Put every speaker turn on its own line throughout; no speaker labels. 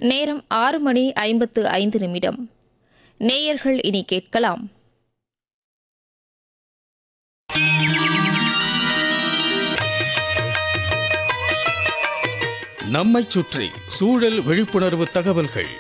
நேரம் ஆறு மணி ஐம்பத்து ஐந்து நிமிடம் நேயர்கள் இனி கேட்கலாம்
நம்மைச் சுற்றி சூழல் விழிப்புணர்வு தகவல்கள்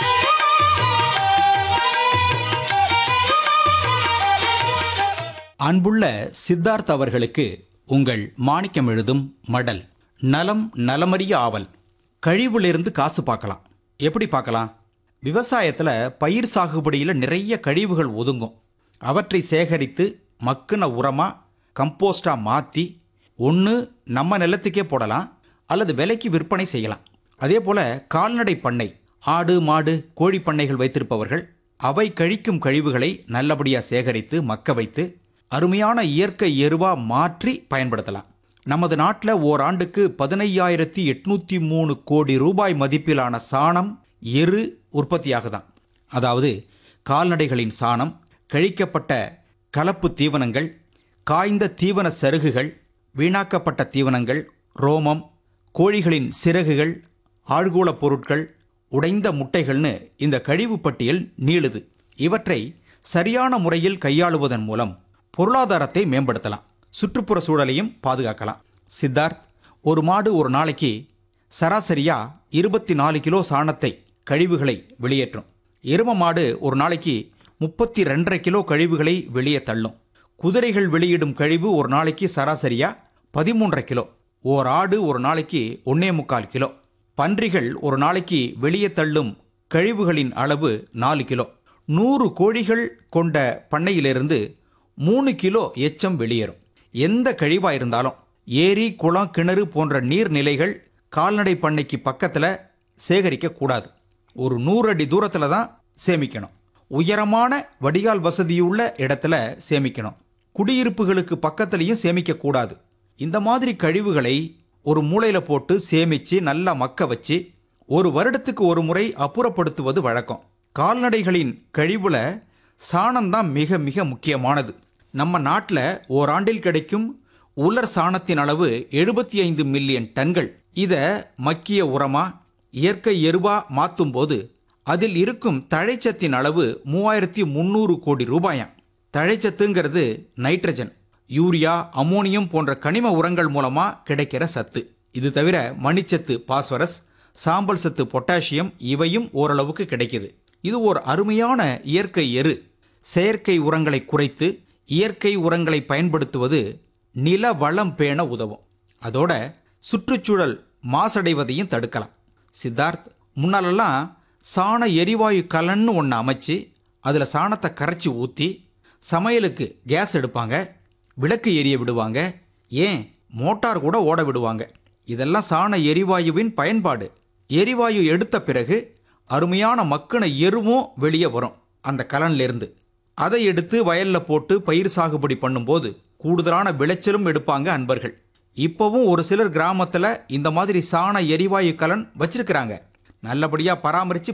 அன்புள்ள சித்தார்த் அவர்களுக்கு உங்கள் மாணிக்கம் எழுதும் மடல் நலம் நலமறிய ஆவல் கழிவுலேருந்து காசு பார்க்கலாம் எப்படி பார்க்கலாம் விவசாயத்தில் பயிர் சாகுபடியில் நிறைய கழிவுகள் ஒதுங்கும் அவற்றை சேகரித்து மக்குன உரமாக கம்போஸ்டாக மாற்றி ஒன்று நம்ம நிலத்துக்கே போடலாம் அல்லது விலைக்கு விற்பனை செய்யலாம் அதே போல் கால்நடை பண்ணை ஆடு மாடு கோழி பண்ணைகள் வைத்திருப்பவர்கள் அவை கழிக்கும் கழிவுகளை நல்லபடியாக சேகரித்து மக்க வைத்து அருமையான இயற்கை எருவா மாற்றி பயன்படுத்தலாம் நமது நாட்டில் ஓராண்டுக்கு பதினையாயிரத்தி எட்நூற்றி மூணு கோடி ரூபாய் மதிப்பிலான சாணம் எரு உற்பத்தியாகுதாம் அதாவது கால்நடைகளின் சாணம் கழிக்கப்பட்ட கலப்பு தீவனங்கள் காய்ந்த தீவன சருகுகள் வீணாக்கப்பட்ட தீவனங்கள் ரோமம் கோழிகளின் சிறகுகள் ஆழ்கூளப் பொருட்கள் உடைந்த முட்டைகள்னு இந்த கழிவு பட்டியல் நீளுது இவற்றை சரியான முறையில் கையாளுவதன் மூலம் பொருளாதாரத்தை மேம்படுத்தலாம் சுற்றுப்புற சூழலையும் பாதுகாக்கலாம் சித்தார்த் ஒரு மாடு ஒரு நாளைக்கு சராசரியா இருபத்தி நாலு கிலோ சாணத்தை கழிவுகளை வெளியேற்றும் எரும மாடு ஒரு நாளைக்கு முப்பத்தி ரெண்டரை கிலோ கழிவுகளை வெளியே தள்ளும் குதிரைகள் வெளியிடும் கழிவு ஒரு நாளைக்கு சராசரியா பதிமூன்றரை கிலோ ஓர் ஆடு ஒரு நாளைக்கு ஒன்னே முக்கால் கிலோ பன்றிகள் ஒரு நாளைக்கு வெளியே தள்ளும் கழிவுகளின் அளவு நாலு கிலோ நூறு கோழிகள் கொண்ட பண்ணையிலிருந்து மூணு கிலோ எச்சம் வெளியேறும் எந்த கழிவா இருந்தாலும் ஏரி குளம் கிணறு போன்ற நீர்நிலைகள் கால்நடை பண்ணைக்கு பக்கத்தில் சேகரிக்க கூடாது ஒரு நூறு அடி தூரத்தில் தான் சேமிக்கணும் உயரமான வடிகால் வசதியுள்ள இடத்துல சேமிக்கணும் குடியிருப்புகளுக்கு பக்கத்துலேயும் சேமிக்க கூடாது இந்த மாதிரி கழிவுகளை ஒரு மூலையில போட்டு சேமிச்சு நல்லா மக்க வச்சு ஒரு வருடத்துக்கு ஒரு முறை அப்புறப்படுத்துவது வழக்கம் கால்நடைகளின் கழிவுல சாணம்தான் மிக மிக முக்கியமானது நம்ம நாட்டில் ஓராண்டில் கிடைக்கும் உலர் சாணத்தின் அளவு எழுபத்தி ஐந்து மில்லியன் டன்கள் இதை மக்கிய உரமா இயற்கை எருவா மாற்றும் போது அதில் இருக்கும் தழைச்சத்தின் அளவு மூவாயிரத்தி முந்நூறு கோடி ரூபாயாம் தழைச்சத்துங்கிறது நைட்ரஜன் யூரியா அமோனியம் போன்ற கனிம உரங்கள் மூலமா கிடைக்கிற சத்து இது தவிர மணிச்சத்து பாஸ்பரஸ் சாம்பல் சத்து பொட்டாசியம் இவையும் ஓரளவுக்கு கிடைக்குது இது ஒரு அருமையான இயற்கை எரு செயற்கை உரங்களை குறைத்து இயற்கை உரங்களை பயன்படுத்துவது நில வளம் பேண உதவும் அதோட சுற்றுச்சூழல் மாசடைவதையும் தடுக்கலாம் சித்தார்த் முன்னாலெல்லாம் சாண எரிவாயு கலன்னு ஒன்று அமைச்சு அதில் சாணத்தை கரைச்சி ஊற்றி சமையலுக்கு கேஸ் எடுப்பாங்க விளக்கு எரிய விடுவாங்க ஏன் மோட்டார் கூட ஓட விடுவாங்க இதெல்லாம் சாண எரிவாயுவின் பயன்பாடு எரிவாயு எடுத்த பிறகு அருமையான மக்கின எருவும் வெளியே வரும் அந்த கலன்லேருந்து அதை எடுத்து வயல்ல போட்டு பயிர் சாகுபடி பண்ணும்போது கூடுதலான விளைச்சலும் எடுப்பாங்க அன்பர்கள் இப்போவும் ஒரு சிலர் கிராமத்தில் இந்த மாதிரி சாண எரிவாயு கலன் வச்சிருக்கிறாங்க நல்லபடியாக பராமரித்து